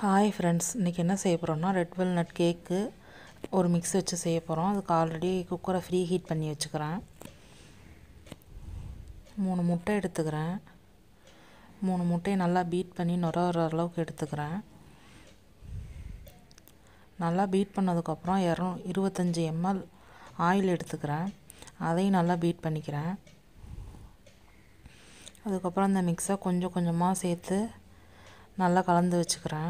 hi friends இன்றைக்கி என்ன செய்ய போகிறோம்னா ரெட் வெல்நட் கேக்கு ஒரு மிக்ஸ் வச்சு செய்ய போகிறோம் அதுக்கு ஆல்ரெடி குக்கரை ஃப்ரீ ஹீட் பண்ணி வச்சுக்கிறேன் மூணு முட்டை எடுத்துக்கிறேன் மூணு முட்டையை நல்லா பீட் பண்ணி நுர வர அளவுக்கு எடுத்துக்கிறேன் நல்லா பீட் பண்ணதுக்கப்புறம் இரநூ இருபத்தஞ்சி எம்எல் ஆயில் எடுத்துக்கிறேன் அதையும் நல்லா பீட் பண்ணிக்கிறேன் அதுக்கப்புறம் அந்த மிக்ஸை கொஞ்சம் கொஞ்சமாக சேர்த்து நல்லா கலந்து வச்சுக்கிறேன்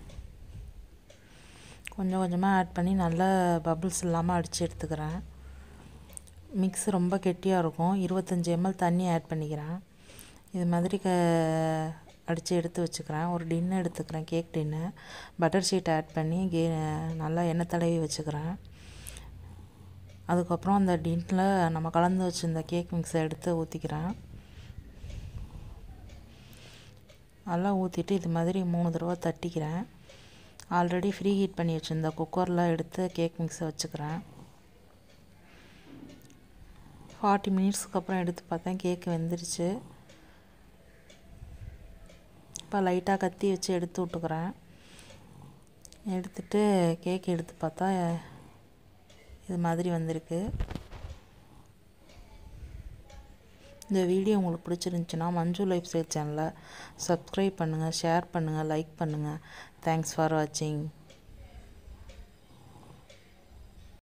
கொஞ்சம் கொஞ்சமாக ஆட் பண்ணி நல்லா பபுள்ஸ் இல்லாமல் அடித்து எடுத்துக்கிறேன் மிக்ஸ் ரொம்ப கெட்டியாக இருக்கும் இருபத்தஞ்சி எம்எல் தண்ணி ஆட் பண்ணிக்கிறேன் இது மாதிரி க அடித்து எடுத்து வச்சுக்கிறேன் ஒரு டின்னு எடுத்துக்கிறேன் cake tin butter sheet add பண்ணி கே நல்லா எண்ணெய் தடவி வச்சுக்கிறேன் அதுக்கப்புறம் அந்த டின்னில் நம்ம கலந்து வச்சுருந்த கேக் மிக்ஸை எடுத்து ஊற்றிக்கிறேன் நல்லா ஊற்றிட்டு இது மாதிரி மூணு தடவை தட்டிக்கிறேன் ஆல்ரெடி ஃப்ரீ ஹீட் பண்ணி வச்சுருந்த குக்கரில் எடுத்து கேக் மிக்ஸை வச்சுக்கிறேன் ஃபார்ட்டி மினிட்ஸ்க்கு அப்புறம் எடுத்து பார்த்தேன் கேக் வெந்துருச்சு இப்போ லைட்டாக கத்தி வச்சு எடுத்து விட்டுக்கிறேன் எடுத்துட்டு கேக் எடுத்து பார்த்தா இது மாதிரி வந்திருக்கு இந்த வீடியோ உங்களுக்கு பிடிச்சிருந்துச்சின்னா மஞ்சு லைஃப் ஸ்டைல் சேனலை சப்ஸ்கிரைப் பண்ணுங்கள் ஷேர் பண்ணுங்கள் லைக் பண்ணுங்கள் தேங்க்ஸ் ஃபார் வாட்சிங்